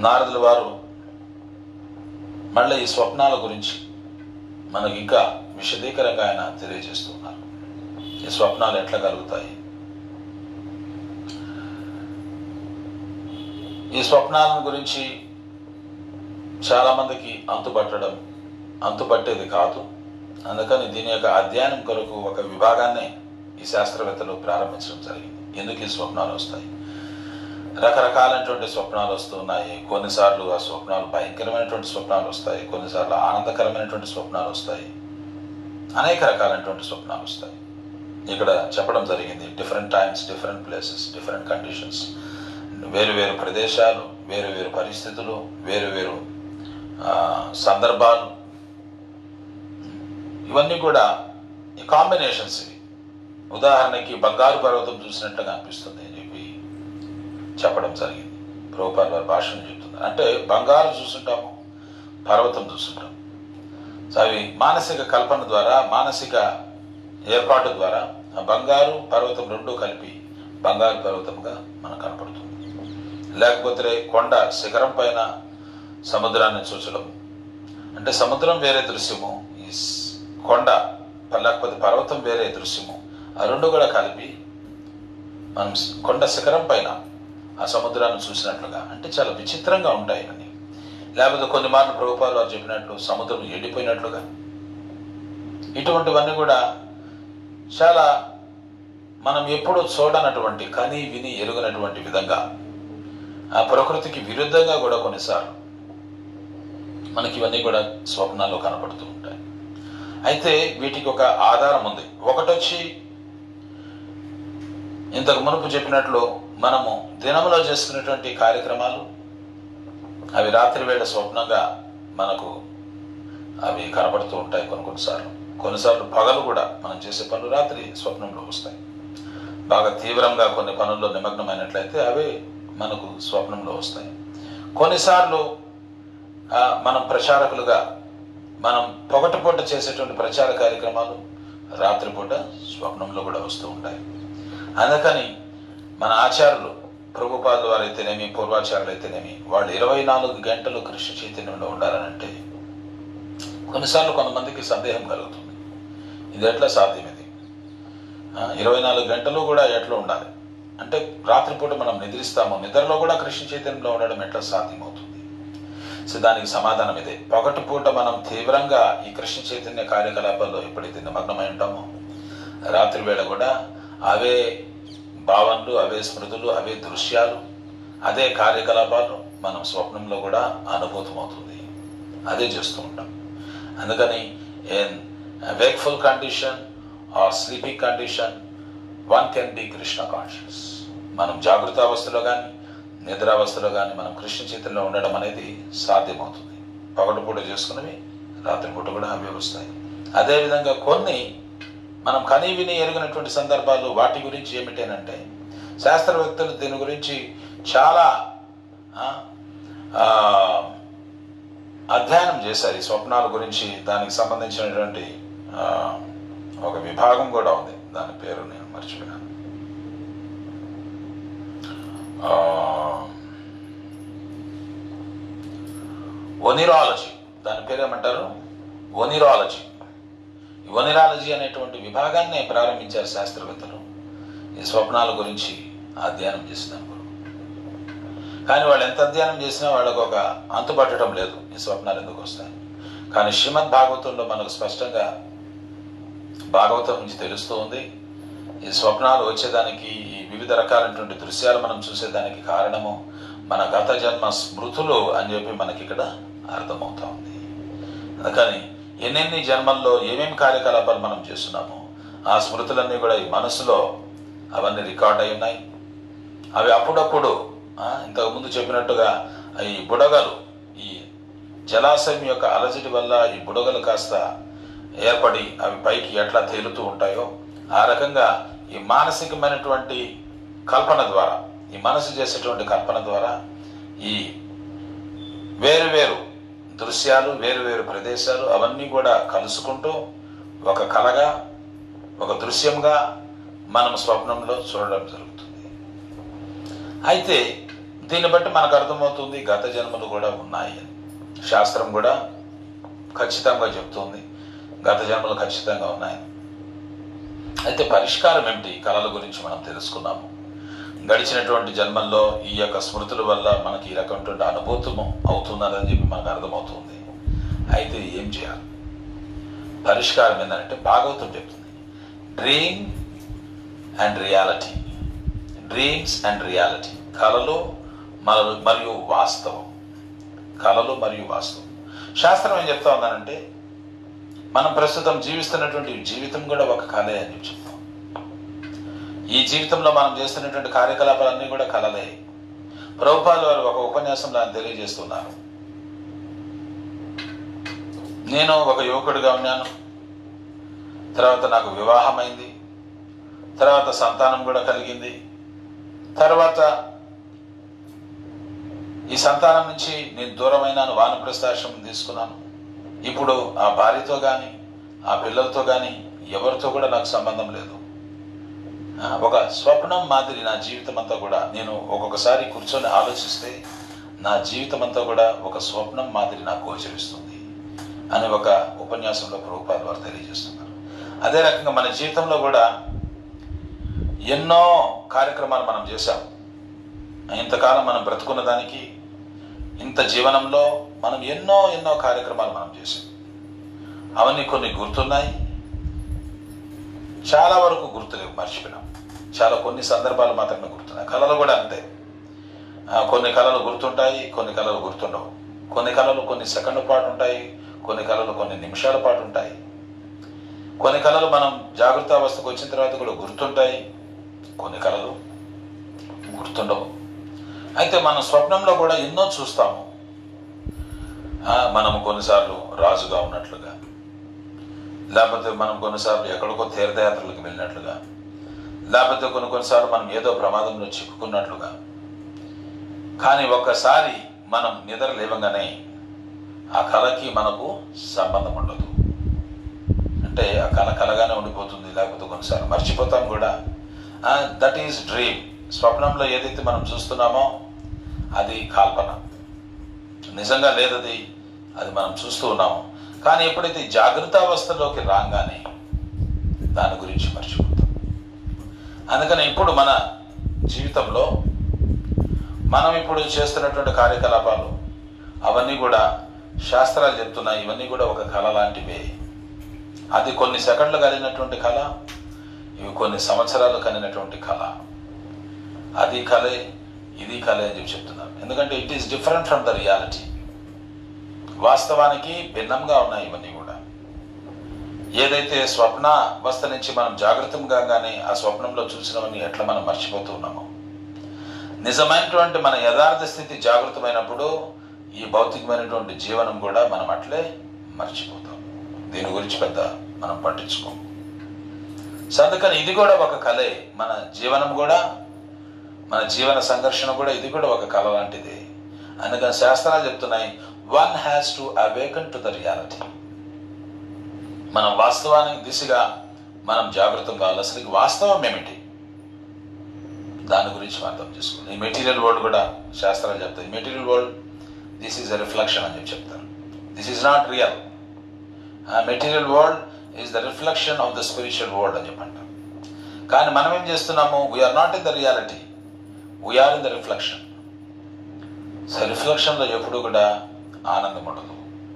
నారదుల వారు మళ్ళీ ఈ స్వప్నాల గురించి మనకి ఇంకా విశదీకరంగా ఆయన తెలియజేస్తున్నారు ఈ స్వప్నాలు ఎట్లా కలుగుతాయి ఈ స్వప్నాలను గురించి చాలామందికి అంతుపట్టడం అంతుపట్టేది కాదు అందుకని దీని యొక్క అధ్యయనం కొరకు ఒక విభాగాన్ని ఈ శాస్త్రవేత్తలు ప్రారంభించడం జరిగింది ఎందుకు ఈ స్వప్నాలు వస్తాయి రకరకాలైనటువంటి స్వప్నాలు వస్తున్నాయి కొన్నిసార్లు ఆ స్వప్నాలు భయంకరమైనటువంటి స్వప్నాలు వస్తాయి కొన్నిసార్లు ఆనందకరమైనటువంటి స్వప్నాలు వస్తాయి అనేక రకాలైనటువంటి స్వప్నాలు వస్తాయి ఇక్కడ చెప్పడం జరిగింది different times different places different conditions వేరు వేరు ప్రదేశాలు వేరు వేరు పరిస్థితులు వేరు వేరు ఆ, సందర్భాలు ఇవన్నీ కూడా ఈ కాంబినేషన్స్ ఇవి ఉదాహరణకి బంగారు పర్వతం చూసినట్టుగా అనిపిస్తుంది అని చెప్పి చెప్పడం జరిగింది ప్రభుపాల్ వారి భాషను చెప్తున్నారు అంటే బంగారు చూస్తుంటాము పర్వతం చూస్తుంటాం సో అవి మానసిక కల్పన ద్వారా మానసిక ఏర్పాటు ద్వారా ఆ బంగారు పర్వతం రెండు కలిపి బంగారు పర్వతంగా మనకు కనపడుతుంది లేకపోతే కొండ శిఖరం పైన సముద్రాన్ని చూచడం అంటే సముద్రం వేరే దృశ్యము ఈ స్- కొండ లేకపోతే పర్వతం వేరే దృశ్యము ఆ రెండు కూడా కలిపి మనం స్- కొండ శిఖరం పైన ఆ సముద్రాన్ని చూసినట్లుగా అంటే చాలా విచిత్రంగా ఉంటాయి అన్ని లేకపోతే కొన్ని మార్లు ప్రభుపాలు వారు చెప్పినట్లు సముద్రం ఎండిపోయినట్లుగా ఇటువంటివన్నీ కూడా చాలా మనం ఎప్పుడూ చూడనటువంటి కని విని ఎరుగనటువంటి విధంగా ఆ ప్రకృతికి విరుద్ధంగా కూడా కొన్నిసార్లు మనకి ఇవన్నీ కూడా స్వప్నాల్లో కనపడుతూ ఉంటాయి అయితే వీటికి ఒక ఆధారం ఉంది ఒకటొచ్చి ఇంతకు మునుపు చెప్పినట్లు మనము దినములో చేసుకునేటువంటి కార్యక్రమాలు అవి రాత్రి వేళ స్వప్నంగా మనకు అవి కనపడుతూ ఉంటాయి కొన్ని కొన్నిసార్లు కొన్నిసార్లు పగలు కూడా మనం చేసే పనులు రాత్రి స్వప్నంలో వస్తాయి బాగా తీవ్రంగా కొన్ని పనుల్లో నిమగ్నమైనట్లయితే అవి మనకు స్వప్నంలో వస్తాయి కొన్నిసార్లు ఆ, మనం ప్రచారకులుగా మనం పొగటిపూట చేసేటువంటి ప్రచార కార్యక్రమాలు రాత్రిపూట స్వప్నంలో కూడా వస్తూ ఉంటాయి అందుకని మన ఆచారులు ప్రభుపాదుల వారు అయితేనేమి పూర్వాచారులు అయితేనేమి వాళ్ళు ఇరవై నాలుగు గంటలు కృష్ణ చైతన్యంలో ఉండాలనంటే కొన్నిసార్లు కొంతమందికి సందేహం కలుగుతుంది ఇది ఎట్లా సాధ్యం ఇది ఆ, ఇరవై నాలుగు గంటలు కూడా ఎట్లా ఉండాలి అంటే రాత్రిపూట మనం నిద్రిస్తాము నిద్రలో కూడా కృష్ణ చైతన్యంలో ఉండడం ఎట్లా సాధ్యమవుతుంది సో దానికి సమాధానం ఇదే పగటి పూట మనం తీవ్రంగా ఈ కృష్ణ చైతన్య కార్యకలాపాల్లో ఎప్పుడైతే నిమగ్నమై ఉంటామో రాత్రి వేళ కూడా అవే భావనలు అవే స్మృతులు అవే దృశ్యాలు అదే కార్యకలాపాలు మనం స్వప్నంలో కూడా అనుభూతం అవుతుంది అదే చేస్తూ ఉంటాం అందుకని in wakeful condition or sleeping condition one can be Krishna conscious మనం జాగృత అవస్థలో కానీ నిద్రావస్థలో కానీ మనం కృష్ణ చైతన్యంలో ఉండడం అనేది సాధ్యమవుతుంది పగటిపూట చేసుకున్నవి రాత్రిపూట కూడా అవే వస్తాయి అదేవిధంగా కొన్ని మనం కనీ విని ఎరిగినటువంటి సందర్భాలు వాటి గురించి ఏమిటేనంటే శాస్త్రవేత్తలు దీని గురించి చాలా ఆ, ఆ, అధ్యయనం చేశారు ఈ స్వప్నాల గురించి దానికి సంబంధించినటువంటి ఆ, ఒక విభాగం కూడా ఉంది దాని పేరు నేను మర్చిపోయాను ఆ, ఒనిరాలజీ దాని పేరు ఏమంటారు ఒనిరాలజీ ఈ ఒనిరాలజీ అనేటువంటి విభాగాన్ని ప్రారంభించారు శాస్త్రవేత్తలు ఈ స్వప్నాల గురించి అధ్యయనం చేసినప్పుడు కానీ వాళ్ళు ఎంత అధ్యయనం చేసినా వాళ్ళకు ఒక అంతుపట్టడం లేదు ఈ స్వప్నాలు ఎందుకు వస్తాయి కానీ శ్రీమద్ భాగవతంలో మనకు స్పష్టంగా భాగవతం నుంచి తెలుస్తూ ఉంది ఈ స్వప్నాలు వచ్చేదానికి ఈ వివిధ రకాలైనటువంటి దృశ్యాలు మనం చూసేదానికి కారణము మన గత జన్మ స్మృతులు అని చెప్పి మనకి ఇక్కడ అర్థమవుతా ఉంది అందుకని ఎన్నెన్ని జన్మల్లో ఏమేమి కార్యకలాపాలు మనం చేస్తున్నామో ఆ స్మృతులన్నీ కూడా ఈ మనసులో అవన్నీ రికార్డ్ అయి ఉన్నాయి అవి అప్పుడప్పుడు ఆ, ఇంతకు ముందు చెప్పినట్టుగా ఈ బుడగలు ఈ జలాశయం యొక్క అలజడి వల్ల ఈ బుడగలు కాస్త ఏర్పడి అవి పైకి ఎట్లా తేలుతూ ఉంటాయో ఆ రకంగా ఈ మానసికమైనటువంటి కల్పన ద్వారా ఈ మనసు చేసేటువంటి కల్పన ద్వారా ఈ వేరు వేరు దృశ్యాలు వేరు వేరు ప్రదేశాలు అవన్నీ కూడా కలుసుకుంటూ ఒక కళగా ఒక దృశ్యంగా మనం స్వప్నంలో చూడడం జరుగుతుంది అయితే దీన్ని బట్టి మనకు అర్థమవుతుంది గత జన్మలు కూడా ఉన్నాయి అని శాస్త్రం కూడా ఖచ్చితంగా చెప్తుంది గత జన్మలు ఖచ్చితంగా ఉన్నాయి అయితే పరిష్కారం ఏమిటి కళల గురించి మనం తెలుసుకున్నాము గడిచినటువంటి జన్మల్లో ఈ యొక్క స్మృతుల వల్ల మనకి ఈ రకమైనటువంటి అనుభూతం అవుతున్నదని చెప్పి మనకు అర్థమవుతుంది అయితే ఏం చేయాలి పరిష్కారం ఏంటంటే భాగవతం చెప్తుంది dream and reality dreams and reality కళలు మరియు మరియు వాస్తవం కళలు మరియు వాస్తవం శాస్త్రం ఏం చెప్తా ఉందనంటే మనం ప్రస్తుతం జీవిస్తున్నటువంటి జీవితం కూడా ఒక కళే అని చెప్పి చెప్తాం ఈ జీవితంలో మనం చేస్తున్నటువంటి కార్యకలాపాలన్నీ కూడా కళలే ప్రభుపాలు వారు ఒక ఉపన్యాసంలో ఆయన తెలియజేస్తున్నారు నేను ఒక యువకుడిగా ఉన్నాను తర్వాత నాకు వివాహమైంది తర్వాత సంతానం కూడా కలిగింది తర్వాత ఈ సంతానం నుంచి నేను దూరమైనాను వానప్రస్థాశ్రమం తీసుకున్నాను ఇప్పుడు ఆ భార్యతో కానీ ఆ పిల్లలతో కానీ ఎవరితో కూడా నాకు సంబంధం లేదు ఆ, ఒక స్వప్నం మాదిరి నా జీవితం అంతా కూడా నేను ఒక్కొక్కసారి కూర్చొని ఆలోచిస్తే నా జీవితం అంతా కూడా ఒక స్వప్నం మాదిరి నాకు గోచరిస్తుంది అని ఒక ఉపన్యాసంలో ప్రభుపాద వారు తెలియజేస్తున్నారు అదే రకంగా మన జీవితంలో కూడా ఎన్నో కార్యక్రమాలు మనం చేశాం ఇంతకాలం మనం బ్రతుకున్న దానికి ఇంత జీవనంలో మనం ఎన్నో ఎన్నో కార్యక్రమాలు మనం చేసాం అవన్నీ కొన్ని గుర్తున్నాయి చాలా వరకు గుర్తులేవు మర్చిపోయినాం చాలా కొన్ని సందర్భాలు మాత్రమే గుర్తున్నాయి కళలు కూడా అంతే ఆ, కొన్ని కళలు గుర్తుంటాయి కొన్ని కళలు గుర్తుండవు కొన్ని కళలు కొన్ని సెకండ్ పాటు ఉంటాయి కొన్ని కళలు కొన్ని నిమిషాల పాటు ఉంటాయి కొన్ని కళలు మనం జాగ్రత్త అవస్థకు వచ్చిన తర్వాత కూడా గుర్తుంటాయి కొన్ని కళలు గుర్తుండవు అయితే మనం స్వప్నంలో కూడా ఎన్నో చూస్తాము ఆ, మనము కొన్నిసార్లు రాజుగా ఉన్నట్లుగా లేకపోతే మనం కొన్నిసార్లు ఎక్కడికో తీర్థయాత్రలకు వెళ్ళినట్లుగా లేకపోతే కొన్ని కొన్నిసార్లు మనం ఏదో ప్రమాదంలో చిక్కుకున్నట్లుగా కానీ ఒక్కసారి మనం నిద్ర లేవగానే ఆ కళకి మనకు సంబంధం ఉండదు అంటే ఆ కళ కలగానే ఉండిపోతుంది లేకపోతే కొన్నిసార్లు మర్చిపోతాం కూడా దట్ ఈస్ డ్రీమ్ స్వప్నంలో ఏదైతే మనం చూస్తున్నామో అది కాల్పన నిజంగా లేదది అది మనం చూస్తూ ఉన్నాము కానీ ఎప్పుడైతే జాగ్రత్త అవస్థలోకి రాగానే దాని గురించి మర్చిపోతాం అందుకని ఇప్పుడు మన జీవితంలో మనం ఇప్పుడు చేస్తున్నటువంటి కార్యకలాపాలు అవన్నీ కూడా శాస్త్రాలు చెప్తున్నాయి ఇవన్నీ కూడా ఒక కళ లాంటివే అది కొన్ని సెకండ్లు కలిగినటువంటి కళ ఇవి కొన్ని సంవత్సరాలు కలిగినటువంటి కళ అది కళే ఇది కళే అని చెప్పి చెప్తున్నారు ఎందుకంటే it is different from the reality వాస్తవానికి భిన్నంగా ఉన్నాయి ఇవన్నీ కూడా ఏదైతే స్వప్న అవస్థ నుంచి మనం జాగ్రత్తగా కానీ ఆ స్వప్నంలో చూసినవన్నీ ఎట్లా మనం మర్చిపోతూ ఉన్నామో నిజమైనటువంటి మన యథార్థ స్థితి జాగృతమైనప్పుడు ఈ భౌతికమైనటువంటి జీవనం కూడా మనం అట్లే మర్చిపోతాం దీని గురించి పెద్ద మనం పట్టించుకోం సో అందుకని ఇది కూడా ఒక కళే మన జీవనం కూడా మన జీవన సంఘర్షణ కూడా ఇది కూడా ఒక కళ లాంటిది అందుకని శాస్త్రాలు చెప్తున్నాయి one has to awaken to the reality మనం వాస్తవానికి దిశగా మనం జాగృతం కావాలి అసలు ఈ వాస్తవం ఏమిటి దాని గురించి మనం అర్థం చేసుకోవాలి ఈ మెటీరియల్ వరల్డ్ కూడా శాస్త్రాలు చెప్తాయి material world this is a reflection అని చెప్పి చెప్తారు this is not real material world is the reflection of the spiritual world అని చెప్పంటారు కానీ మనం ఏం చేస్తున్నాము we're not in the reality we're in the reflection so రిఫ్లెక్షన్లో ఎప్పుడు కూడా ఆనందం ఉండదు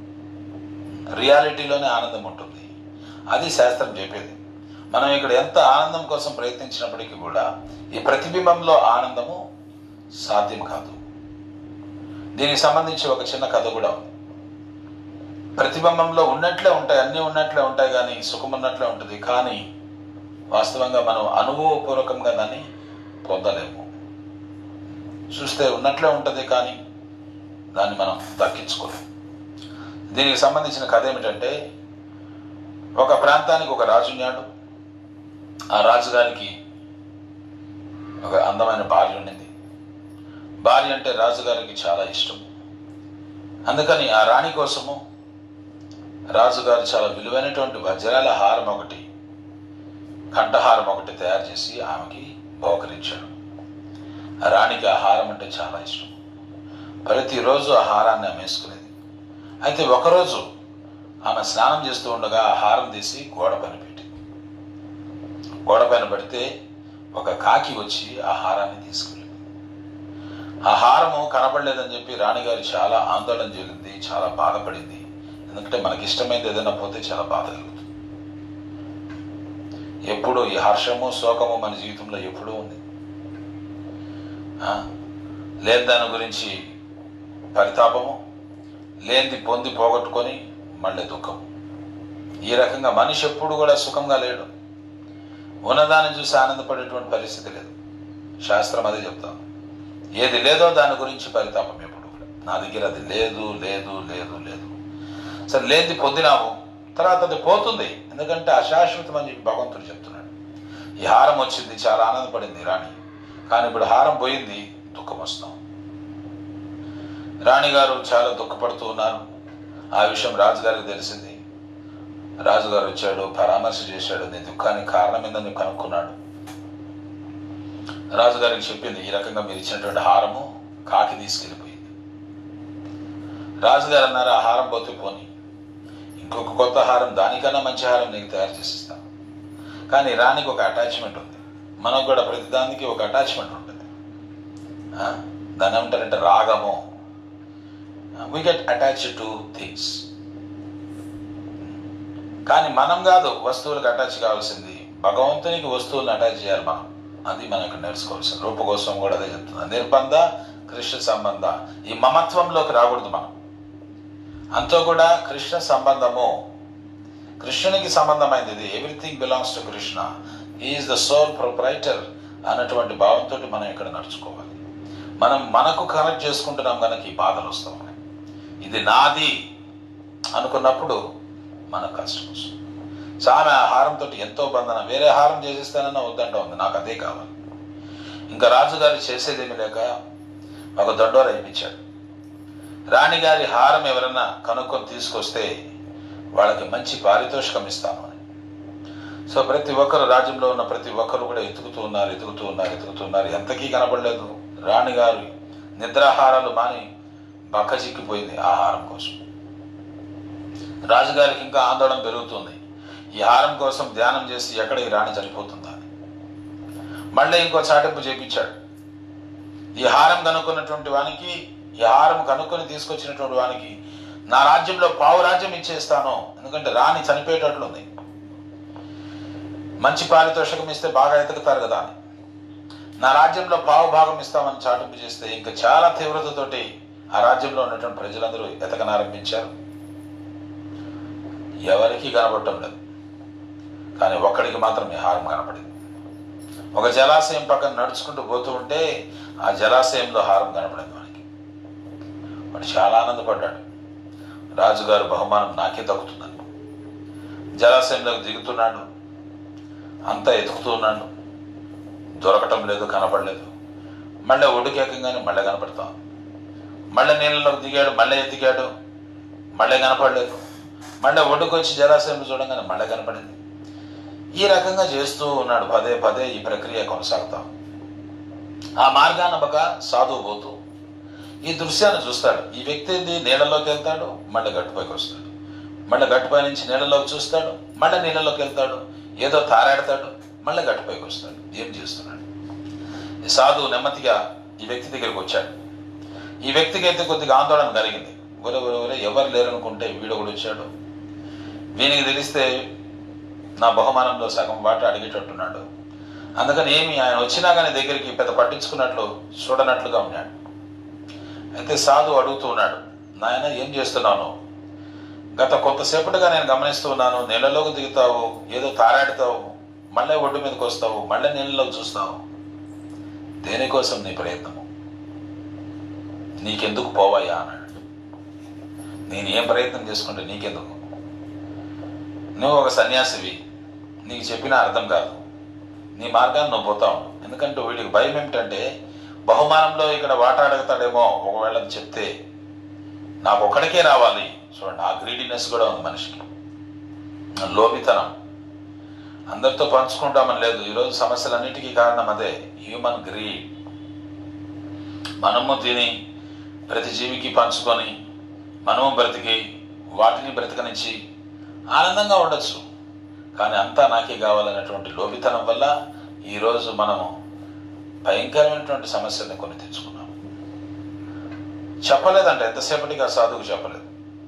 రియాలిటీలోనే ఆనందం ఉంటుంది అది శాస్త్రం చెప్పేది మనం ఇక్కడ ఎంత ఆనందం కోసం ప్రయత్నించినప్పటికీ కూడా ఈ ప్రతిబింబంలో ఆనందము సాధ్యం కాదు దీనికి సంబంధించి ఒక చిన్న కథ కూడా ఉంది ప్రతిబింబంలో ఉన్నట్లే ఉంటాయి అన్నీ ఉన్నట్లే ఉంటాయి కానీ సుఖం ఉన్నట్లే ఉంటుంది కానీ వాస్తవంగా మనం అనుభవపూర్వకంగా దాన్ని పొందలేము చూస్తే ఉన్నట్లే ఉంటుంది కానీ దాన్ని మనం దక్కించుకోలేము దీనికి సంబంధించిన కథ ఏమిటంటే ఒక ప్రాంతానికి ఒక రాజు ఉన్నాడు ఆ రాజుగారికి ఒక అందమైన భార్య ఉండింది భార్య అంటే రాజుగారికి చాలా ఇష్టం అందుకని ఆ రాణి కోసము రాజుగారు చాలా విలువైనటువంటి వజ్రాల హారం ఒకటి కంఠహారం ఒకటి తయారు చేసి ఆమెకి బహుకరించాడు ఆ రాణికి ఆహారం అంటే చాలా ఇష్టం ప్రతిరోజు ఆహారాన్ని ఆమె వేసుకునేది అయితే ఒకరోజు ఆమె స్నానం చేస్తూ ఉండగా ఆహారం తీసి గోడ పైన పెట్టింది గోడ పైన పెడితే ఒక కాకి వచ్చి ఆహారాన్ని తీసుకెళ్ళింది ఆహారము కనపడలేదని చెప్పి రాణిగారు చాలా ఆందోళన చెందింది చాలా బాధపడింది ఎందుకంటే మనకి ఇష్టమైనది ఏదైనా పోతే చాలా బాధ కలుగుతుంది ఎప్పుడు ఈ హర్షము శోకము మన జీవితంలో ఎప్పుడూ ఉంది ఆ? లేని దాని గురించి పరితాపము లేనిది పొంది పోగొట్టుకొని మళ్ళీ దుఃఖం ఈ రకంగా మనిషి ఎప్పుడు కూడా సుఖంగా లేడు ఉన్నదాన్ని చూసి ఆనందపడేటువంటి పరిస్థితి లేదు శాస్త్రం అదే చెప్తాం ఏది లేదో దాని గురించి పరితాపం ఎప్పుడు కూడా నా దగ్గర అది లేదు లేదు లేదు లేదు సరే లేనిది పొందినాము తర్వాత అది పోతుంది ఎందుకంటే అశాశ్వతం అని చెప్పి భగవంతుడు చెప్తున్నాడు ఈ హారం వచ్చింది చాలా ఆనందపడింది రాణి కానీ ఇప్పుడు హారం పోయింది దుఃఖం వస్తాం రాణిగారు చాలా దుఃఖపడుతూ ఉన్నారు ఆ విషయం రాజుగారికి తెలిసింది రాజుగారు వచ్చాడు పరామర్శ చేశాడు నీ దుఃఖానికి కారణం ఏందని కనుక్కున్నాడు రాజుగారికి చెప్పింది ఈ రకంగా మీరు ఇచ్చినటువంటి హారము కాకి తీసుకెళ్ళిపోయింది రాజుగారు అన్నారు ఆ హారం పోతే పోని ఇంకొక కొత్త హారం దానికన్నా మంచి హారం నీకు తయారు చేసిస్తాను కానీ రానికి ఒక అటాచ్మెంట్ ఉంది మనకు కూడా ప్రతిదానికి ఒక అటాచ్మెంట్ ఉంటుంది ఆ? దాన్ని ఏమంటారంటే రాగము we get attach to things కానీ మనం కాదు వస్తువులకు అటాచ్ కావాల్సింది భగవంతునికి వస్తువులను అటాచ్ చేయాలి మనం అది మనం ఇక్కడ నేర్చుకోవాల్సింది రూప కోసం కూడా అదే చెప్తుంది నిర్బంధ కృష్ణ సంబంధ ఈ మమత్వంలోకి రాకూడదు మనం అంతో కూడా కృష్ణ సంబంధము కృష్ణునికి సంబంధమైనది ఇది everything belongs to Krishna is the sole proprietor అన్నటువంటి భావంతో మనం ఇక్కడ నడుచుకోవాలి మనం మనకు కనెక్ట్ చేసుకుంటున్నాం కనుక ఈ బాధలు వస్తూ ఉన్నాయి ఇది నాది అనుకున్నప్పుడు మనకు కష్టం వస్తుంది సో ఆమె ఆహారంతో ఎంతో బంధన వేరే ఆహారం చేసిస్తానన్నా వద్దంట ఉంది నాకు అదే కావాలి ఇంకా రాజుగారు చేసేదేమీ లేక ఒక దొడ్డోరు అయిపించాడు రాణిగారి హారం ఎవరన్నా కనుక్కొని తీసుకొస్తే వాళ్ళకి మంచి పారితోషికం ఇస్తాను అని సో ప్రతి ఒక్కరు రాజ్యంలో ఉన్న ప్రతి ఒక్కరు కూడా ఎతుకుతూ ఉన్నారు ఎతుకుతూ ఉన్నారు ఎతుకుతూ ఉన్నారు ఎంతకీ కనపడలేదు రాణిగారు నిద్రాహారాలు మాని బక్క చిక్కిపోయింది ఆహారం కోసం రాజుగారికి ఇంకా ఆందోళన పెరుగుతుంది ఈ హారం కోసం ధ్యానం చేసి ఎక్కడ ఈ రాణి చనిపోతుందా అని మళ్ళీ ఇంకో చాటింపు చేపించాడు ఈ హారం కనుక్కున్నటువంటి వానికి ఈ హారం కనుక్కొని తీసుకొచ్చినటువంటి వానికి నా రాజ్యంలో పావు రాజ్యం ఇచ్చేస్తాను ఎందుకంటే రాణి చనిపోయేటట్లుంది మంచి పారితోషికం ఇస్తే బాగా ఎతుకుతారు కదా అని నా రాజ్యంలో పావు భాగం ఇస్తామని చాటింపు చేస్తే ఇంకా చాలా తీవ్రతతోటి ఆ రాజ్యంలో ఉన్నటువంటి ప్రజలందరూ ఎతకనారంభించారు ఎవరికీ కనబడటం లేదు కానీ ఒక్కడికి మాత్రం ఈ హారం కనపడింది ఒక జలాశయం పక్కన నడుచుకుంటూ పోతూ ఉంటే ఆ జలాశయంలో హారం కనపడింది వానికి వాడు చాలా ఆనందపడ్డాడు రాజుగారు బహుమానం నాకే దక్కుతుందని జలాశయంలోకి దిగుతున్నాడు అంతా ఎతుకుతూ ఉన్నాడు దొరకటం లేదు కనపడలేదు మళ్ళీ ఒడ్డుకి ఎక్కగానే మళ్ళీ కనపడతాం మళ్ళీ నీళ్ళలోకి దిగాడు మళ్ళీ ఎతికాడు మళ్ళీ కనపడలేదు మళ్ళీ ఒడ్డుకు వచ్చి జలాశయం చూడంగానే మళ్ళీ కనపడింది ఈ రకంగా చేస్తూ ఉన్నాడు పదే పదే ఈ ప్రక్రియ కొనసాగుతాం ఆ మార్గాన ఒక సాధువు పోతూ ఈ దృశ్యాన్ని చూస్తాడు ఈ వ్యక్తి ఏంది నీళ్ళలోకి వెళ్తాడు మళ్ళీ గట్టుపైకి వస్తాడు మళ్ళీ గట్టుపై నుంచి నీళ్ళలోకి చూస్తాడు మళ్ళీ నీళ్ళలోకి వెళ్తాడు ఏదో తారాడతాడు మళ్ళీ గట్టుపైకి వస్తాడు ఏం చేస్తున్నాడు ఈ సాధువు నెమ్మదిగా ఈ వ్యక్తి దగ్గరికి వచ్చాడు ఈ వ్యక్తికి అయితే కొద్దిగా ఆందోళన కలిగింది ఒరే ఒరే ఒరే ఎవరు లేరనుకుంటే వీడు కూడా వచ్చాడు వీనికి తెలిస్తే నా బహుమానంలో సగం వాట అడిగేటట్టున్నాడు అందుకని ఏమి ఆయన వచ్చినా కానీ దగ్గరికి పెద్ద పట్టించుకున్నట్లు చూడనట్లుగా ఉన్నాడు అయితే సాధు అడుగుతూ ఉన్నాడు నాయన ఏం చేస్తున్నాను గత కొంతసేపటిగా నేను గమనిస్తూ ఉన్నాను నీళ్ళలోకి దిగుతావు ఏదో తారాడుతావు మళ్ళీ ఒడ్డు మీదకి వస్తావు మళ్ళీ నీళ్ళలోకి చూస్తావు దేనికోసం నీ ప్రయత్నము నీకెందుకు పోవయ్యా అన్నాడు నేను ఏం ప్రయత్నం చేసుకుంటే నీకెందుకు నువ్వు ఒక సన్యాసివి నీకు చెప్పినా అర్థం కాదు నీ మార్గాన్ని నువ్వు పోతావు ఎందుకంటే వీడికి భయం ఏమిటంటే బహుమానంలో ఇక్కడ వాటా అడుగుతాడేమో ఒకవేళ అది చెప్తే నాకు ఒక్కడికే రావాలి చూడండి ఆ గ్రీడినెస్ కూడా ఉంది మనిషికి లోభితనం అందరితో పంచుకుంటామని లేదు ఈరోజు సమస్యలన్నిటికీ కారణం అదే హ్యూమన్ గ్రీడ్ మనము తిని ప్రతి జీవికి పంచుకొని మనము బ్రతికి వాటిని బ్రతకనిచ్చి ఆనందంగా ఉండొచ్చు కానీ అంతా నాకే కావాలనేటువంటి లోపితనం వల్ల ఈరోజు మనము భయంకరమైనటువంటి సమస్యల్ని కొని తెచ్చుకున్నాం చెప్పలేదంట ఎంతసేపటికి ఆ సాధువుకు చెప్పలేదు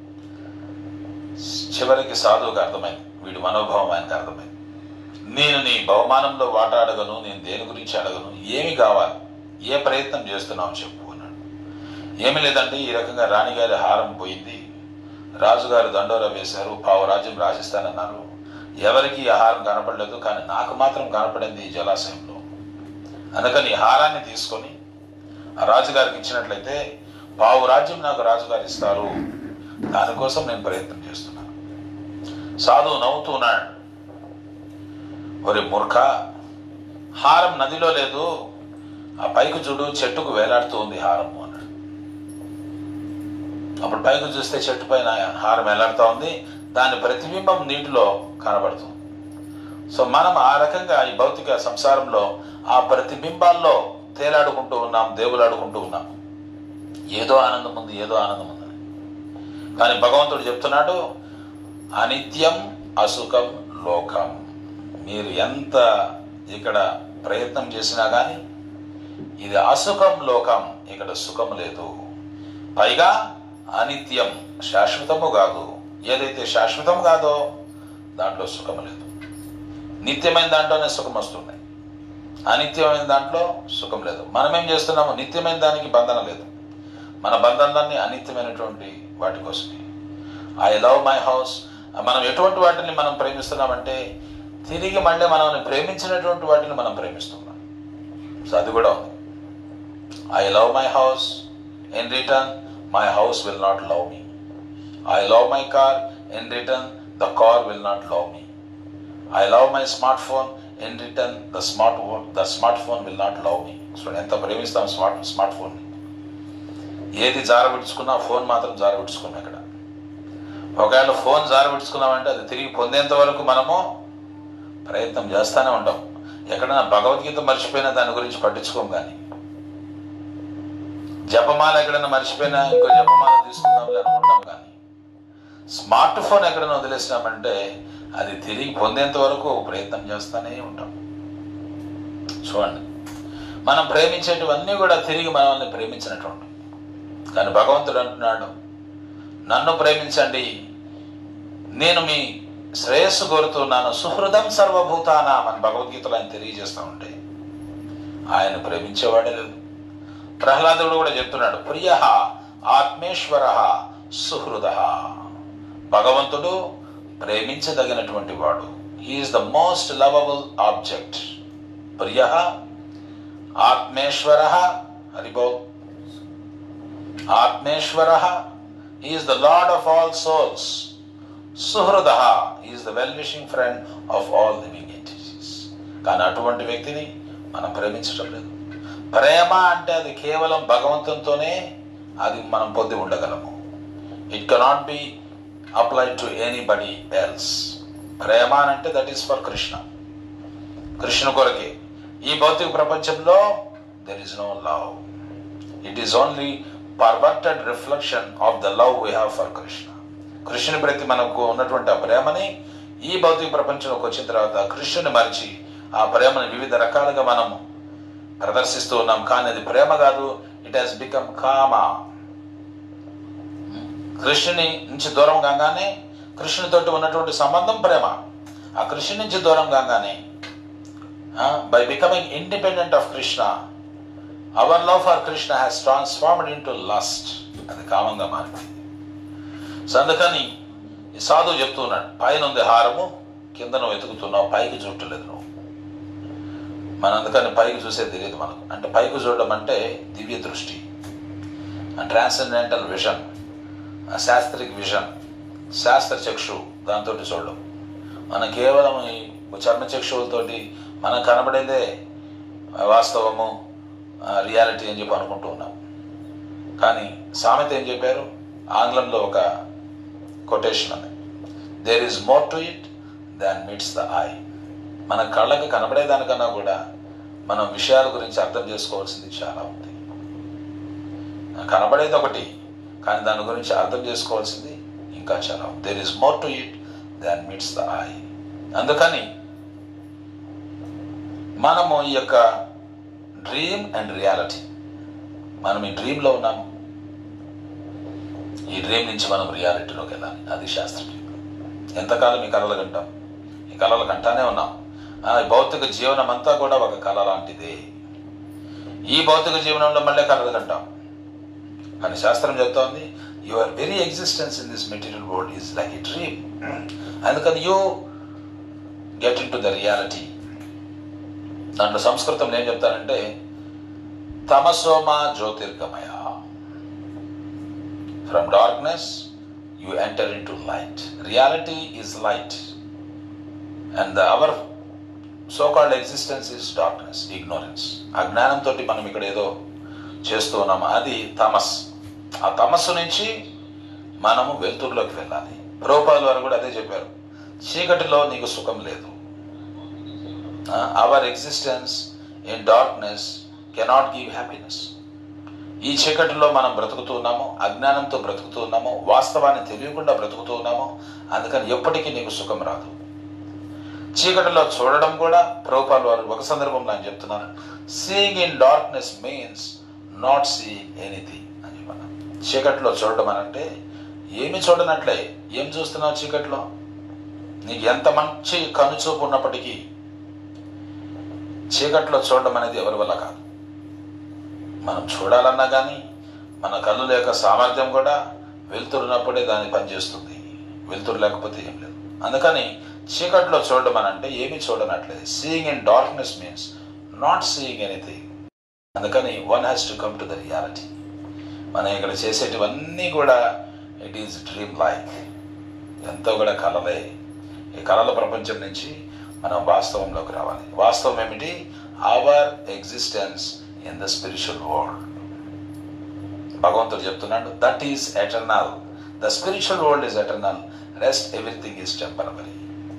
చివరికి సాధువుకు అర్థమైంది వీడి మనోభావం ఆయనకు అర్థమైంది నేను నీ బహుమానంలో వాటా అడగను నేను దేని గురించి అడగను ఏమి కావాలి ఏ ప్రయత్నం చేస్తున్నావు చెప్పు అన్నాడు ఏమీ లేదండి ఈ రకంగా రాణిగారి హారం పోయింది రాజుగారు దండోరా వేశారు పావు రాజ్యం రాసిస్తానన్నారు ఎవరికి ఈ హారం కనపడలేదు కానీ నాకు మాత్రం కనపడింది ఈ జలాశయంలో అందుకని ఈ హారాన్ని తీసుకొని ఆ రాజుగారికి ఇచ్చినట్లయితే పావు రాజ్యం నాకు రాజుగారు ఇస్తారు దానికోసం నేను ప్రయత్నం చేస్తున్నాను సాధువు నవ్వుతూ ఉన్నాడు ఒరి మూర్ఖ హారం నదిలో లేదు ఆ పైకి చూడు చెట్టుకు వేలాడుతూ ఉంది హారము అన్నాడు అప్పుడు పైకి చూస్తే చెట్టు పైన హారం వేలాడుతూ ఉంది దాని ప్రతిబింబం నీటిలో కనబడుతుంది సో మనం ఆ రకంగా ఈ భౌతిక సంసారంలో ఆ ప్రతిబింబాల్లో తేలాడుకుంటూ ఉన్నాం దేవులాడుకుంటూ ఉన్నాం ఏదో ఆనందం ఉంది ఏదో ఆనందం ఉంది కానీ భగవంతుడు చెప్తున్నాడు అనిత్యం అసుఖం లోకం మీరు ఎంత ఇక్కడ ప్రయత్నం చేసినా కానీ ఇది అసుఖం లోకం ఇక్కడ సుఖం లేదు పైగా అనిత్యం శాశ్వతము కాదు ఏదైతే శాశ్వతం కాదో దాంట్లో సుఖం లేదు నిత్యమైన దాంట్లోనే సుఖం వస్తుంది అనిత్యమైన దాంట్లో సుఖం లేదు మనం ఏం చేస్తున్నాము నిత్యమైన దానికి బంధన లేదు మన బంధనలన్నీ అనిత్యమైనటువంటి వాటి కోసమే ఐ లవ్ మై హౌస్ మనం ఎటువంటి వాటిని మనం ప్రేమిస్తున్నామంటే తిరిగి మళ్ళీ మనల్ని ప్రేమించినటువంటి వాటిని మనం ప్రేమిస్తున్నాం సో అది కూడా ఉంది I love my house in return my house will not love me I love my car in return the car will not love me I love my smart phone in return the smart phone the smart phone will not love me చూడండి ఎంత ప్రేమిస్తాం smart smart ఫోన్ని ఏది జారబిడ్చుకున్నా phone మాత్రం జారబిడ్చుకున్నాం ఇక్కడ ఒకవేళ phone జారబిడ్చుకున్నామంటే అది తిరిగి పొందేంత వరకు మనము ప్రయత్నం చేస్తూనే ఉంటాం ఎక్కడైనా భగవద్గీత మర్చిపోయినా దాని గురించి పట్టించుకోం కానీ జపమాల ఎక్కడైనా మర్చిపోయినా ఇంకో జపమాల తీసుకుందాం అనుకుంటాం కానీ స్మార్ట్ ఫోన్ ఎక్కడైనా వదిలేసినామంటే అది తిరిగి పొందేంత వరకు ప్రయత్నం చేస్తూనే ఉంటాం చూడండి మనం ప్రేమించేటివన్నీ కూడా తిరిగి మనల్ని ప్రేమించినటువంటి కానీ భగవంతుడు అంటున్నాడు నన్ను ప్రేమించండి నేను మీ శ్రేయస్సు కోరుతున్నాను సుహృదం సర్వభూతానాం అని భగవద్గీతలో ఆయన తెలియజేస్తూ ఉంటే ఆయన ప్రేమించేవాడే లేదు ప్రహ్లాదుడు కూడా చెప్తున్నాడు ప్రియ ఆత్మేశ్వర సుహృద భగవంతుడు ప్రేమించదగినటువంటి వాడు he is the most lovable object ప్రియ ఆత్మేశ్వర హరిబో ఆత్మేశ్వర is the lord of all souls సుహృద is the well wishing friend of all living entities కానీ అటువంటి వ్యక్తిని మనం ప్రేమించడం లేదు ప్రేమ అంటే అది కేవలం భగవంతునితోనే అది మనం పొంది ఉండగలము it cannot be applied to anybody else ప్రేమ అని అంటే that is for Krishna Krishna కొరకే ఈ భౌతిక ప్రపంచంలో there is no love it is only perverted reflection of the love we have for Krishna కృష్ణుని ప్రతి మనకు ఉన్నటువంటి ఆ ప్రేమని ఈ భౌతిక ప్రపంచంలోకి వచ్చిన తర్వాత కృష్ణుని మరిచి ఆ ప్రేమని వివిధ రకాలుగా మనం ప్రదర్శిస్తూ ఉన్నాం కానీ అది ప్రేమ కాదు ఇట్ హాస్ బికమ్ కామా కృష్ణుని నుంచి దూరం కాగానే కృష్ణునితోటి ఉన్నటువంటి సంబంధం ప్రేమ ఆ కృష్ణుని నుంచి దూరం కాగానే by becoming independent of Krishna our love for Krishna has transformed into lust అది కామంగా మారిపోయింది సో అందుకని ఈ సాధువు చెప్తూ ఉన్నాడు పైన ఉంది హారము కింద నువ్వు వెతుకుతున్నావు పైకి చూడలేదు నువ్వు మన అందుకని పైకి చూసేది తెలియదు మనకు అంటే పైకి చూడడం అంటే దివ్య దృష్టి ట్రాన్సెండెంటల్ విజన్ శాస్త్రిక్ విజన్ శాస్త్ర చక్షు దాంతో చూడడం మన కేవలం ఈ చర్మ చక్షువులతోటి మనకు కనబడేదే వాస్తవము రియాలిటీ అని చెప్పి అనుకుంటూ ఉన్నాం కానీ సామెత ఏం చెప్పారు ఆంగ్లంలో ఒక కొటేషన్ అని there is more to it than meets the eye మన కళ్ళకి కనబడేదానికన్నా కూడా మనం విషయాల గురించి అర్థం చేసుకోవాల్సింది చాలా ఉంది కనబడేది ఒకటి కానీ దాని గురించి అర్థం చేసుకోవాల్సింది ఇంకా చాలా there is more to it than meets the eye అందుకని మనము ఈ యొక్క డ్రీమ్ అండ్ రియాలిటీ మనం ఈ డ్రీమ్లో ఉన్నాము ఈ డ్రీమ్ నుంచి మనం రియాలిటీలోకి వెళ్ళాలి అది శాస్త్రం ఎంతకాలం ఈ కళలు కంటాం ఈ కళలు కంటానే ఉన్నాం ఆ, ఈ భౌతిక జీవనం అంతా కూడా ఒక కళ లాంటిదే ఈ భౌతిక జీవనంలో మళ్ళీ కళలు కంటాం కానీ శాస్త్రం చెప్తోంది your very existence in this material world is like a dream అందుకని you get into the reality దాంట్లో సంస్కృతంలో ఏం చెప్తారంటే తమసోమ జ్యోతిర్గమయ from darkness you enter into light reality is light and the our so called existence is darkness ignorance అజ్ఞానంతో మనం ఇక్కడ ఏదో చేస్తూ ఉన్నాము అది తమస్ ఆ తమస్సు నుంచి మనము వెలుతురులోకి వెళ్ళాలి రూపాయల వారు కూడా అదే చెప్పారు చీకటిలో నీకు సుఖం లేదు our existence in darkness cannot give happiness ఈ చీకటిలో మనం బ్రతుకుతూ ఉన్నాము అజ్ఞానంతో బ్రతుకుతూ ఉన్నాము వాస్తవాన్ని తెలియకుండా బ్రతుకుతూ ఉన్నాము అందుకని ఎప్పటికీ నీకు సుఖం రాదు చీకటిలో చూడడం కూడా ప్రభుపాల్ వారు ఒక సందర్భంలో ఆయన చెప్తున్నారు seeing in darkness means not seeing anything అని చెప్పాను చీకటిలో చూడడం అని అంటే ఏమి చూడనట్లే ఏం చూస్తున్నావు చీకటిలో నీకు ఎంత మంచి కనుచూపు ఉన్నప్పటికీ చీకట్లో చూడడం అనేది ఎవరి వల్ల కాదు మనం చూడాలన్నా కానీ మన కళ్ళు లేక సామర్థ్యం కూడా వెలుతురున్నప్పుడే దాన్ని పనిచేస్తుంది వెలుతురు లేకపోతే ఏం లేదు అందుకని చీకట్లో చూడడం అని అంటే ఏమీ చూడనట్లేదు seeing in darkness means not seeing anything అందుకని one has to come to the reality మనం ఇక్కడ చేసేటివన్నీ కూడా ఇట్ ఈస్ డ్రీమ్ లైక్ ఎంతో కూడా కలలే ఈ కళల ప్రపంచం నుంచి మనం వాస్తవంలోకి రావాలి వాస్తవం ఏమిటి our existence in the spiritual world భగవంతుడు చెప్తున్నాడు that is eternal the spiritual world is eternal rest everything is temporary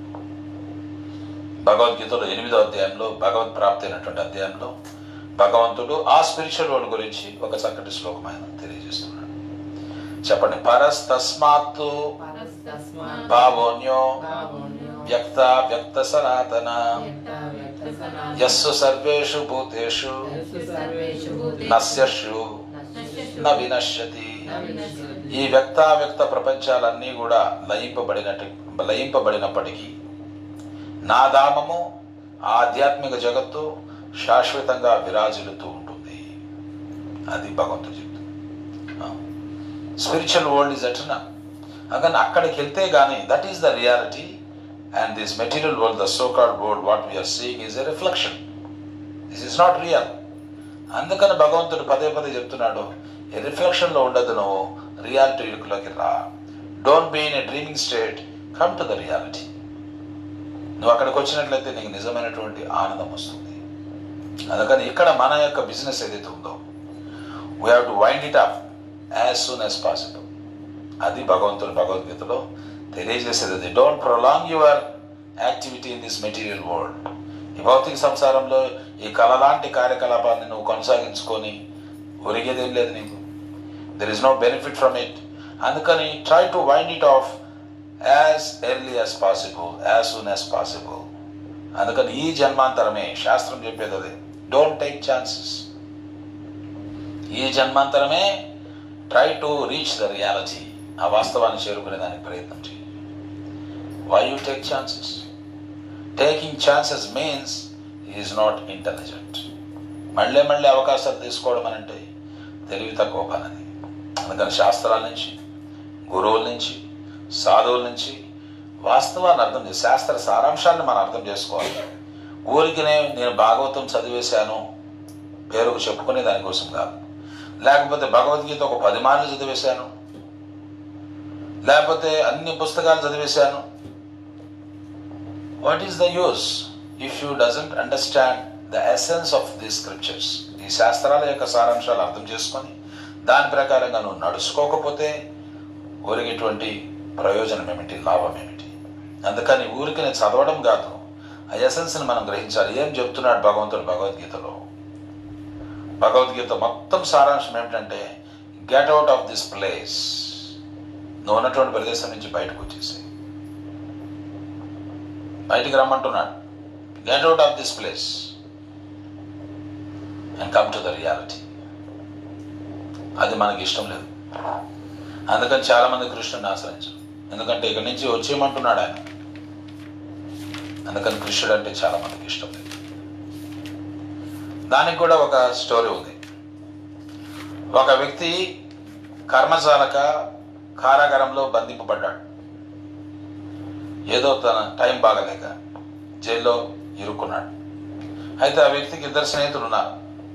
భగవద్గీతలో ఎనిమిదో అధ్యాయంలో భగవత్ ప్రాప్తి అయినటువంటి అధ్యాయంలో భగవంతుడు ఆ స్పిరిచువల్ వరల్డ్ గురించి ఒక చక్కటి శ్లోకం ఆయన తెలియజేస్తున్నాడు చెప్పండి పరస్తస్మాత్తు పరస్తస్మాత్ భావోన్యో భావోన్యో వ్యక్త వ్యక్త సనాతన వ్యక్త వ్యక్త సనాతన యస్సు సర్వేషు భూతేషు యస్సు సర్వేషు భూతేషు నశ్యషు నశ్యషు న వినశ్యతి న వినశ్యతి. ఈ వ్యక్తావ్యక్త ప్రపంచాలన్నీ కూడా లయింపబడినట్టు లయింపబడినప్పటికీ నా ధామము ఆ ఆధ్యాత్మిక జగత్తు శాశ్వతంగా విరాజిల్లుతూ ఉంటుంది అది భగవంతుడు చెప్తుంది స్పిరిచువల్ వరల్డ్ ఈజ్ ఎటర్నల్ అందుకని అక్కడికి వెళ్తే కానీ that is the reality and this material world the so called world what we're seeing is a reflection this is not real అందుకని భగవంతుడు పదే పదే చెప్తున్నాడు ఈ రిఫ్లెక్షన్లో ఉండదు నువ్వు రియాలిటీలోకి రా don't be in a dreaming state come to the reality నువ్వు అక్కడికి వచ్చినట్లయితే నీకు నిజమైనటువంటి ఆనందం వస్తుంది అందుకని ఇక్కడ మన యొక్క బిజినెస్ ఏదైతే ఉందో we have to wind it up as soon as possible అది భగవంతుడు భగవద్గీతలో తెలియజేసేది అది don't prolong your activity in this material world ఈ భౌతిక సంసారంలో ఈ కళ లాంటి కార్యకలాపాన్ని నువ్వు కొనసాగించుకొని ఒరిగేదేం లేదు నీకు there is no benefit from it అందుకని try to wind it off as early as possible as soon as possible అందుకని ఈ జన్మాంతరమే శాస్త్రం చెప్పేది అదే డోంట్ టేక్ ఛాన్సెస్ ఈ జన్మాంతరమే try to reach the reality ఆ వాస్తవాన్ని చేరుకునే దానికి ప్రయత్నం చేయి why you take chances taking chances means is not intelligent మళ్ళీ మళ్ళీ అవకాశాలు తీసుకోవడం అని అంటే తెలివి తక్కువ పనని అందుకని శాస్త్రాల నుంచి గురువుల నుంచి సాధువుల నుంచి వాస్తవాన్ని అర్థం చేసి శాస్త్ర సారాంశాన్ని మనం అర్థం చేసుకోవాలి ఊరికినే నేను భాగవతం చదివేశాను పేరుకు చెప్పుకునే దానికోసం కాదు లేకపోతే భగవద్గీత ఒక పది మార్లు చదివేశాను లేకపోతే అన్ని పుస్తకాలు చదివేశాను what is the use if you doesn't understand the essence of the scriptures ఈ శాస్త్రాల యొక్క సారాంశాలు అర్థం చేసుకొని దాని ప్రకారంగా నువ్వు నడుచుకోకపోతే ఒరిగేటువంటి ప్రయోజనం ఏమిటి లాభం ఏమిటి అందుకని ఊరికి నేను చదవడం కాదు ఆ ఎసెన్స్ని మనం గ్రహించాలి ఏం చెప్తున్నాడు భగవంతుడు భగవద్గీతలో భగవద్గీత మొత్తం సారాంశం ఏమిటంటే get out of this place నువ్వు ఉన్నటువంటి ప్రదేశం నుంచి బయటకు వచ్చేసి బయటికి రమ్మంటున్నాడు get out of this place and come to the reality అది మనకి ఇష్టం లేదు అందుకని చాలా మంది కృష్ణుని ఆశ్రయించరు ఎందుకంటే ఇక్కడి నుంచి వచ్చేయమంటున్నాడు ఆయన అందుకని కృష్ణుడు అంటే చాలా మందికి ఇష్టం లేదు దానికి కూడా ఒక స్టోరీ ఉంది ఒక వ్యక్తి కర్మశాలక కారాగారంలో బంధింపబడ్డాడు ఏదో తన టైం బాగలేక జైల్లో ఇరుక్కున్నాడు అయితే ఆ వ్యక్తికి ఇద్దరు స్నేహితులు ఉన్నారు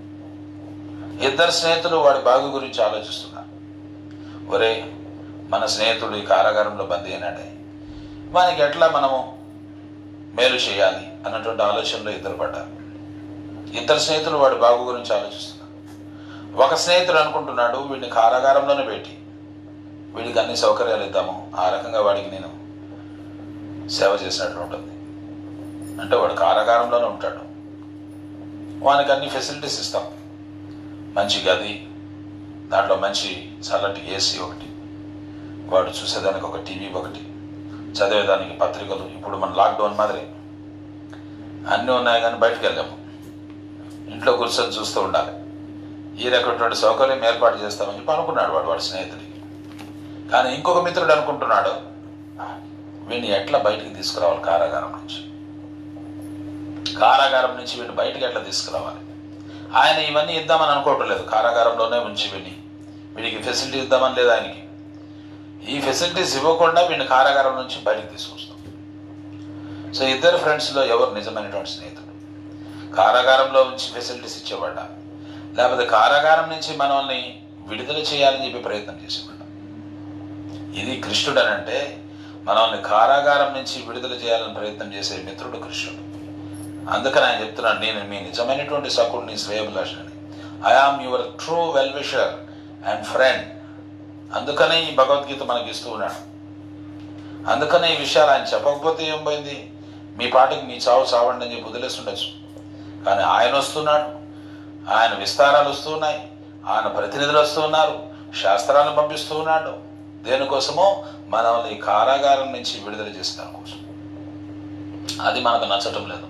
ఇద్దరు స్నేహితులు వాడి బాగు గురించి ఆలోచిస్తున్నారు ఒరే మన స్నేహితుడు ఈ కారాగారంలో బందీ అయినాడే వానికి ఎట్లా మనము మేలు చేయాలి అన్నటువంటి ఆలోచనలో ఇద్దరు పడ్డారు ఇద్దరు స్నేహితులు వాడి బాగు గురించి ఆలోచిస్తున్నారు ఒక స్నేహితుడు అనుకుంటున్నాడు వీడిని కారాగారంలోనే పెట్టి వీడికి అన్ని సౌకర్యాలు ఇద్దాము ఆ రకంగా వాడికి నేను సేవ చేసినట్లు ఉంటుంది అంటే వాడు కారాగారంలోనే ఉంటాడు వానికి అన్ని ఫెసిలిటీస్ ఇస్తాం మంచి గది దాంట్లో మంచి చల్లటి ఏసీ ఒకటి వాడు చూసేదానికి ఒక టీవీ ఒకటి చదివేదానికి పత్రికలు ఇప్పుడు మన లాక్డౌన్ మాదిరి అన్నీ ఉన్నాయి కానీ బయటకు వెళ్ళాము ఇంట్లో కూర్చొని చూస్తూ ఉండాలి ఈ రకమైనటువంటి సౌకర్యం ఏర్పాటు చేస్తామని చెప్పి అనుకున్నాడు వాడు వాడి స్నేహితుడికి కానీ ఇంకొక మిత్రుడు అనుకుంటున్నాడు వీడిని ఎట్లా బయటికి తీసుకురావాలి కారాగారం నుంచి కారాగారం నుంచి వీడిని బయటికి ఎట్లా తీసుకురావాలి ఆయన ఇవన్నీ ఇద్దామని అనుకోవటం లేదు కారాగారంలోనే ఉంచి వీడిని వీడికి ఫెసిలిటీ ఇద్దామని లేదు ఆయనకి ఈ ఫెసిలిటీస్ ఇవ్వకుండా వీడిని కారాగారం నుంచి బయటికి తీసుకొస్తాం సో ఇద్దరు ఫ్రెండ్స్లో ఎవరు నిజమైనటువంటి స్నేహితుడు కారాగారంలో ఉంచి ఫెసిలిటీస్ ఇచ్చేవాడా లేకపోతే కారాగారం నుంచి మనల్ని విడుదల చేయాలని చెప్పి ప్రయత్నం చేసేవాడు ఇది కృష్ణుడు అని అంటే మనల్ని కారాగారం నుంచి విడుదల చేయాలని ప్రయత్నం చేసే మిత్రుడు కృష్ణుడు అందుకని ఆయన చెప్తున్నాడు నేను మీ నిజమైనటువంటి సకుడిని శ్రేయభిలాషని I am your true well wisher and friend అందుకనే ఈ భగవద్గీత మనకి ఇస్తూ ఉన్నాడు అందుకనే ఈ విషయాలు ఆయన చెప్పకపోతే ఏం పోయింది మీ పాటికి మీ చావు చావండి అని చెప్పి వదిలేస్తుండొచ్చు కానీ ఆయన వస్తున్నాడు ఆయన విస్తారాలు వస్తున్నాయి ఆయన ప్రతినిధులు వస్తున్నారు శాస్త్రాలను పంపిస్తూ ఉన్నాడు దేనికోసమో మనల్ని ఈ కారాగారం నుంచి విడుదల చేసిన కోసం అది మనకు నచ్చటం లేదు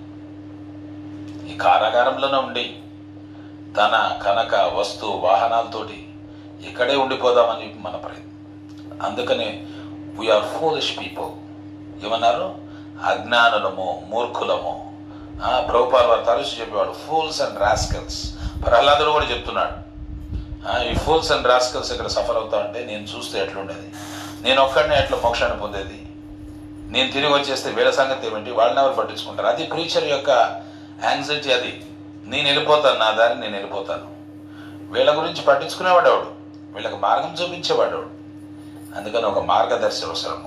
ఈ కారాగారంలోనే ఉండి ధన కనక వస్తు వాహనాలతోటి ఇక్కడే ఉండిపోదామని చెప్పి మన ప్రయత్నం అందుకనే వీఆర్ ఫూలిష్ పీపుల్ ఏమన్నారు అజ్ఞానులము మూర్ఖులము ఆ, ప్రభుపాల్ వారు తరచు చెప్పేవాడు ఫూల్స్ అండ్ రాస్కల్స్ ప్రహ్లాదుడు కూడా చెప్తున్నాడు ఆ, ఈ ఫూల్స్ అండ్ రాస్కల్స్ ఇక్కడ సఫర్ అవుతా ఉంటే నేను చూస్తే ఎట్లుండేది నేను ఒక్కడినే ఎట్లా మోక్షాన్ని పొందేది నేను తిరిగి వచ్చేస్తే వీళ్ళ సంగతి ఏమిటి వాళ్ళని ఎవరు పట్టించుకుంటారు అది ప్రీచర్ యొక్క యాంగ్జైటీ అది నేను వెళ్ళిపోతాను నా దారి నేను వెళ్ళిపోతాను వీళ్ళ గురించి పట్టించుకునేవాడు ఎవడు వీళ్ళకి మార్గం చూపించేవాడు ఎవడు అందుకని ఒక మార్గదర్శి అవసరము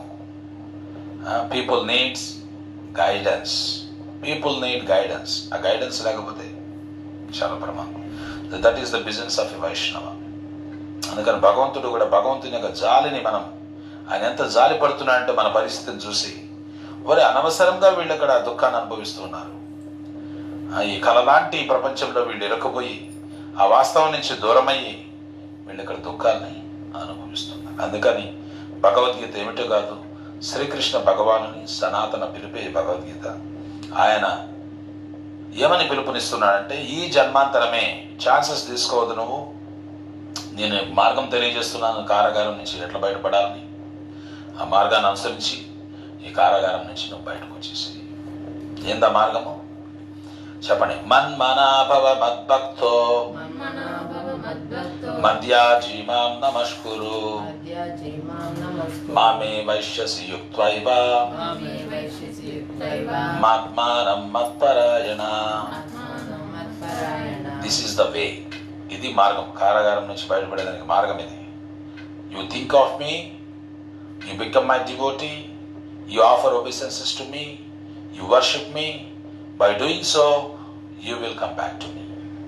people needs guidance people need guidance ఆ గైడెన్స్ లేకపోతే చాలా ప్రమాదం that is the business of a Vaishnava అందుకని భగవంతుడు కూడా భగవంతుని యొక్క జాలిని మనం ఆయన ఎంత జాలి పడుతున్నాడంటే మన పరిస్థితిని చూసి ఒరే అనవసరంగా వీళ్ళు ఇక్కడ దుఃఖాన్ని అనుభవిస్తున్నారు ఆ, ఈ కళ లాంటి ప్రపంచంలో వీళ్ళు ఇరకపోయి ఆ వాస్తవం నుంచి దూరమయ్యి వీళ్ళు ఇక్కడ దుఃఖాన్ని అనుభవిస్తున్నారు అందుకని భగవద్గీత ఏమిటో కాదు శ్రీకృష్ణ భగవానుని సనాతన పిలిపే భగవద్గీత ఆయన ఏమని పిలుపునిస్తున్నాడంటే ఈ జన్మాంతరమే ఛాన్సెస్ తీసుకోవద్దు నువ్వు నేను మార్గం తెలియజేస్తున్నాను కారాగారం నుంచి ఎట్లా బయటపడాలని ఆ మార్గాన్ని అనుసరించి ఈ కారాగారం నుంచి నువ్వు బయటకు వచ్చేసి ఏందా మార్గము చెప్పండి మన్మనాభవ మద్భక్తో మన్మనాభవ మద్భక్తో మద్యాజీమాం నమస్కురు మధ్యాజీమాం నమస్కు మామే వైశ్యసి యుక్త్వైవ మామే వైశ్యసి యుక్తైవ మాత్మానం మత్పరాయణ ఆత్మానం మత్పరాయణ దిస్ ఈస్ ద వే ఇది మార్గం కారాగారం నుంచి బయటపడేదానికి మార్గం ఇది you think of me you become my devotee you offer obeisances to me you worship me by doing so you will come back to me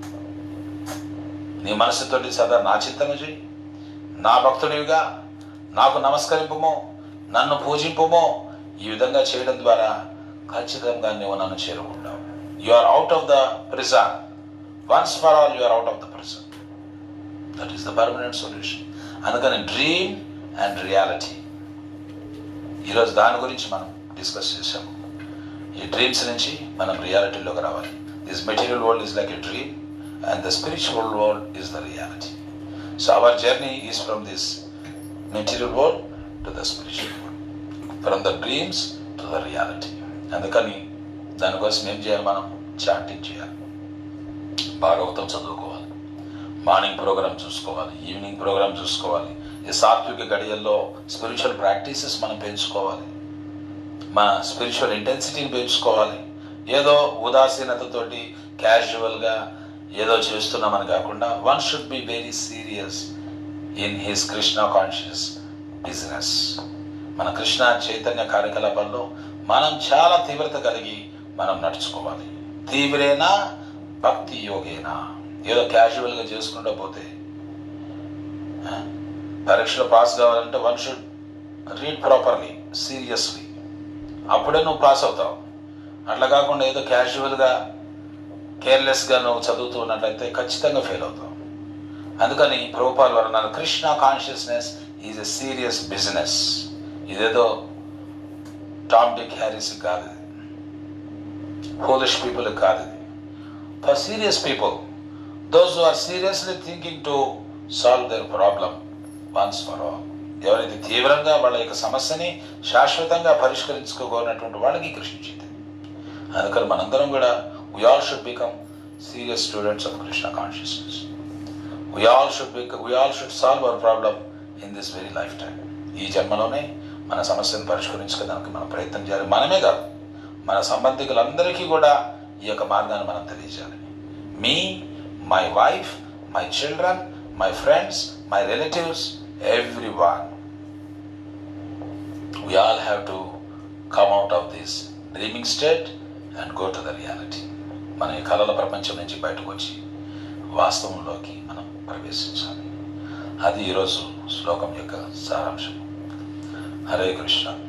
నీ మనసుతోటి సదా నా చింతన చేయి నా భక్తుడివిగా నాకు నమస్కరింపుమో నన్ను పూజింపుమో ఈ విధంగా చేయడం ద్వారా ఖచ్చితంగా నువ్వు నన్ను చేరుకుంటావు you are out of the prison once for all you are out of the prison that is the permanent solution అందుకని డ్రీమ్ అండ్ రియాలిటీ ఈరోజు దాని గురించి మనం డిస్కస్ చేసాము ఈ డ్రీమ్స్ నుంచి మనం రియాలిటీలోకి రావాలి this material world is like a dream and the spiritual world is the reality so our journey is from this material world to the spiritual world from the dreams to the reality అందుకని దానికోసం ఏం చేయాలి మనం chanting చేయాలి భాగవతం చదువుకోవాలి morning program చూసుకోవాలి evening program చూసుకోవాలి ఈ సాత్విక గడియల్లో స్పిరిచువల్ ప్రాక్టీసెస్ మనం పెంచుకోవాలి మన స్పిరిచువల్ ఇంటెన్సిటీని పెంచుకోవాలి ఏదో ఉదాసీనతతోటి క్యాజువల్గా ఏదో చేస్తున్నామని కాకుండా one should be very serious in his Krishna conscious business మన కృష్ణ చైతన్య కార్యకలాపాల్లో మనం చాలా తీవ్రత కలిగి మనం నడుచుకోవాలి తీవ్రేనా భక్తి యోగేనా ఏదో క్యాజువల్గా చేసుకుంటూ పోతే ఆ, పరీక్షలో పాస్ కావాలంటే one should read properly seriously అప్పుడే నువ్వు పాస్ అవుతావు అట్లా కాకుండా ఏదో క్యాజువల్గా కేర్లెస్గా నువ్వు చదువుతూ ఉన్నట్లయితే ఖచ్చితంగా ఫెయిల్ అవుతావు అందుకని ప్రభుపాల్ వారు అన్నారు Krishna consciousness is a serious business ఇదేదో టామ్ డిక్ హ్యారీస్ కాదు ఇది ఫోలిష్ పీపుల్ కాదు ఇది for serious people those are seriously thinking to solve their problem once for all ఎవరైతే తీవ్రంగా వాళ్ళ యొక్క సమస్యని శాశ్వతంగా పరిష్కరించుకోగలిగినటువంటి వాళ్ళకి కృషి చైతన్యం అందుకని మనందరం కూడా we all should become serious students of Krishna consciousness. We all should be, we all should solve our problem in this very lifetime. ఈ జన్మలోనే మన సమస్యను పరిష్కరించుకోవడానికి మనం ప్రయత్నం చేయాలి మనమే కాదు మన సంబంధికులందరికీ కూడా ఈ యొక్క మార్గాన్ని మనం తెలియజేయాలి మీ my wife my children my friends my relatives everyone we all have to come out of this dreaming state and go to the reality మన ఈ కళల ప్రపంచం నుంచి బయటకు వచ్చి వాస్తవంలోకి మనం ప్రవేశించాలి అది ఈరోజు శ్లోకం యొక్క సారాంశం హరే కృష్ణ